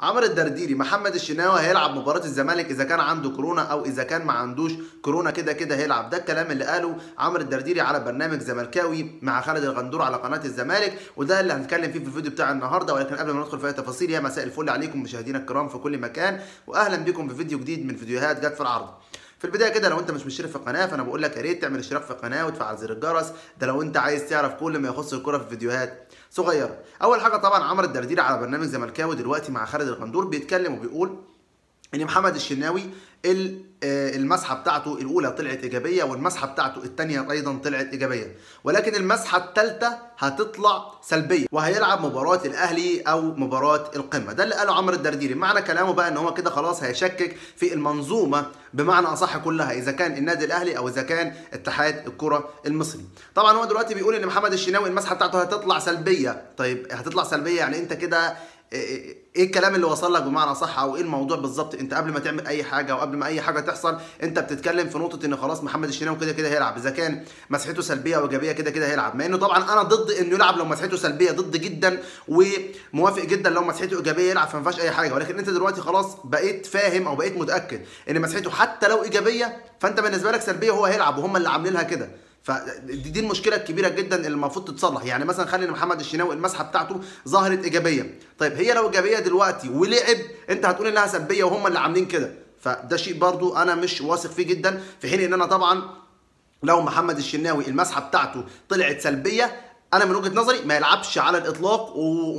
عمرو الدرديري محمد الشناوي هيلعب مباراه الزمالك اذا كان عنده كورونا او اذا كان ما عندوش كورونا كده كده هيلعب ده الكلام اللي قاله عمرو الدرديري على برنامج زملكاوي مع خالد الغندور على قناه الزمالك وده اللي هنتكلم فيه في الفيديو بتاع النهارده ولكن قبل ما ندخل في اي تفاصيل يا مساء الفل عليكم مشاهدينا الكرام في كل مكان واهلا بكم في فيديو جديد من فيديوهات جت في العرض في البدايه كده لو انت مش مشترك في القناه فانا بقول لك يا ريت تعمل اشتراك في القناه وتفعل زر الجرس ده لو انت عايز تعرف كل ما يخص الكوره في فيديوهات صغيره اول حاجه طبعا عمرو الدرديري على برنامج زملكاوي دلوقتي مع خالد الغندور بيتكلم وبيقول ان محمد الشناوي المسحه بتاعته الاولى طلعت ايجابيه والمسحه بتاعته الثانيه ايضا طلعت ايجابيه ولكن المسحه الثالثه هتطلع سلبيه وهيلعب مباراه الاهلي او مباراه القمه ده اللي قاله عمرو الدرديري معنى كلامه بقى ان هو كده خلاص هيشكك في المنظومه بمعنى اصح كلها اذا كان النادي الاهلي او اذا كان اتحاد الكره المصري طبعا هو دلوقتي بيقول ان محمد الشناوي المسحه بتاعته هتطلع سلبيه طيب هتطلع سلبيه يعني انت كده ايه الكلام اللي وصل لك بمعنى صح او ايه الموضوع بالظبط انت قبل ما تعمل اي حاجه او قبل ما اي حاجه تحصل انت بتتكلم في نقطه ان خلاص محمد الشناوي كده كده هيلعب اذا كان مسحته سلبيه او ايجابيه كده كده هيلعب مع انه طبعا انا ضد انه يلعب لو مسحته سلبيه ضد جدا وموافق جدا لو مسحته ايجابيه يلعب فما فيهاش اي حاجه ولكن انت دلوقتي خلاص بقيت فاهم او بقيت متاكد ان مسحته حتى لو ايجابيه فانت بالنسبه لك سلبيه هو هيلعب وهم اللي عاملينها كده فدي دي المشكله الكبيره جدا اللي المفروض تتصلح يعني مثلا خلي محمد الشناوي المسحه بتاعته ظهرت ايجابيه طيب هي لو ايجابيه دلوقتي ولعب انت هتقول انها سلبيه وهم اللي عاملين كده فده شيء برضو انا مش واثق فيه جدا في حين ان انا طبعا لو محمد الشناوي المسحه بتاعته طلعت سلبيه انا من وجهه نظري ما يلعبش على الاطلاق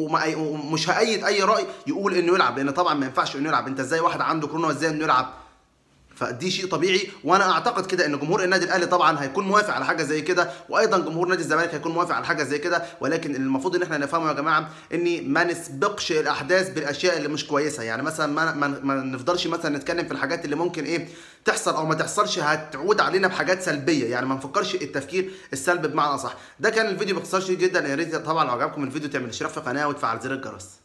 ومش هأيد اي راي يقول انه يلعب لان طبعا ما ينفعش انه يلعب انت ازاي واحد عنده كورونا وازاي انه يلعب فدي شيء طبيعي وانا اعتقد كده ان جمهور النادي الاهلي طبعا هيكون موافق على حاجه زي كده وايضا جمهور نادي الزمالك هيكون موافق على حاجه زي كده ولكن المفروض ان احنا نفهمه يا جماعه ان ما نسبقش الاحداث بالاشياء اللي مش كويسه يعني مثلا ما, ما, ما نفضلش مثلا نتكلم في الحاجات اللي ممكن ايه تحصل او ما تحصلش هتعود علينا بحاجات سلبيه يعني ما نفكرش التفكير السلبي بمعنى صح ده كان الفيديو باختصار شديد جدا يا ريت طبعا لو عجبكم الفيديو تعمل اشتراك في القناه وتفعل زر الجرس